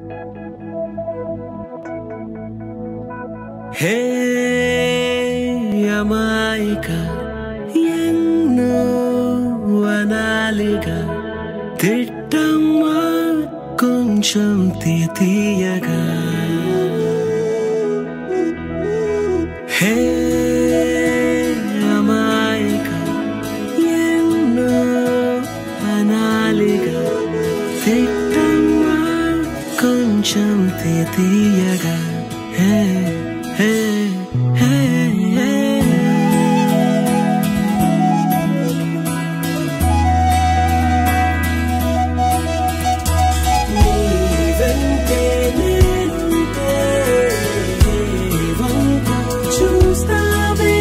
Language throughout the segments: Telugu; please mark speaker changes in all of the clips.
Speaker 1: హే అమాయిక ఎన్నో అనాలిగా తిట్టమ్మా కొంచెం తీ- తీయగా హే అమాయిక ఎన్నో అనాలిగా తిట్టమ్మా కొంచెం తీ- తీయగా హే హే హే హే నీవెంటే నేనుంటే వంపు చూస్తావే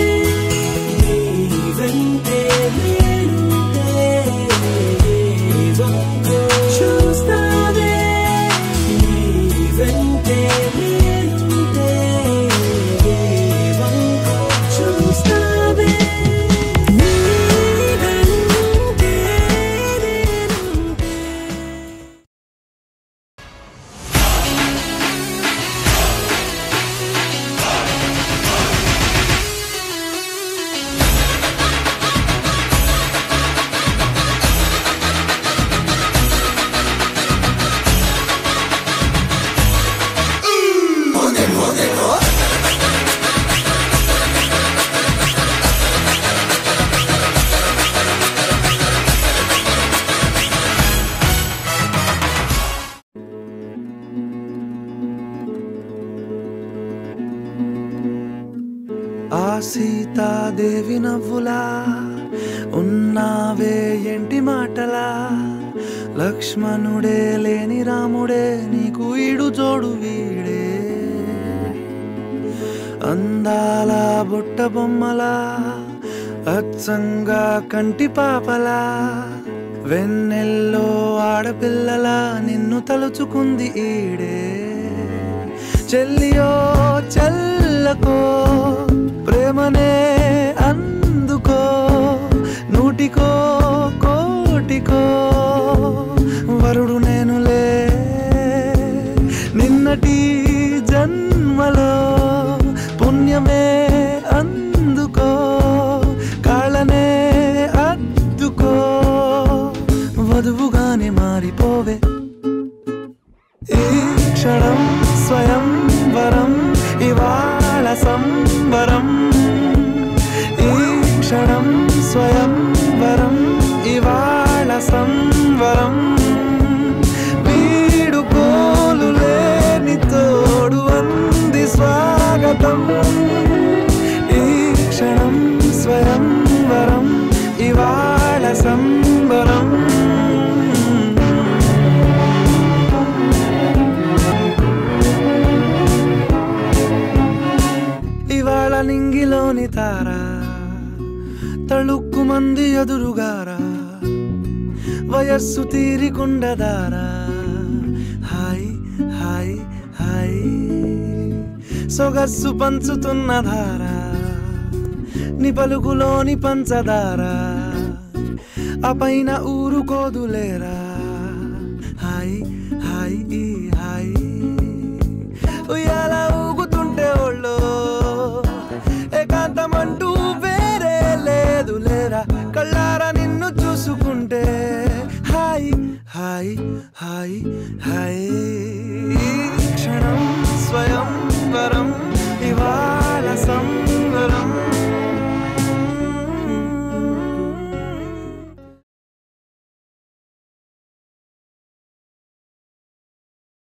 Speaker 1: నీవెంటే నేనుంటే వంపు చూస్తావే నీవెంటే నేనుంటే వంపు చూస్తావే నీవెంటే నేనుంటే
Speaker 2: ఆ సీతాదేవి నవ్వులా ఉన్నావే ఎంటి మాటలా లక్ష్మణుడే లేని రాముడే నీకు ఈడు జోడు వీడే అందాల బుట్ట బొమ్మలా అచ్చంగా కంటి పాపలా వెన్నెల్లో ఆడపిల్లలా నిన్ను తలుచుకుంది ఈడే చెల్లియో చల్లకో ప్రేమనే అందుకో నూటికో కోటికో వరుడు నేనులే నిన్నటి జన్మలో పుణ్యమే అందుకో కాళ్ళనే అద్దుకో వధువుగానే మారిపోవే ఈ క్షణం స్వయం వరం ఇవాళ సంబరం ఈ క్షణం స్వయం వరం ఇవాళ సంవరం వీడుకోలు లేని తోడు అంది స్వాగతం ఈ క్షణం స్వయం వరం ఇవాళ సంబరం ఇవాళ నింగిలోని తార తళుక్కు మంది ఎదురుగారా వయస్సు తీరికుండదారా హాయ్ హాయ్ హాయ్ సొగస్సు పంచుతున్న ధార ని పలుకులోని పంచదార ఆ పైన ఊరుకోదులేరా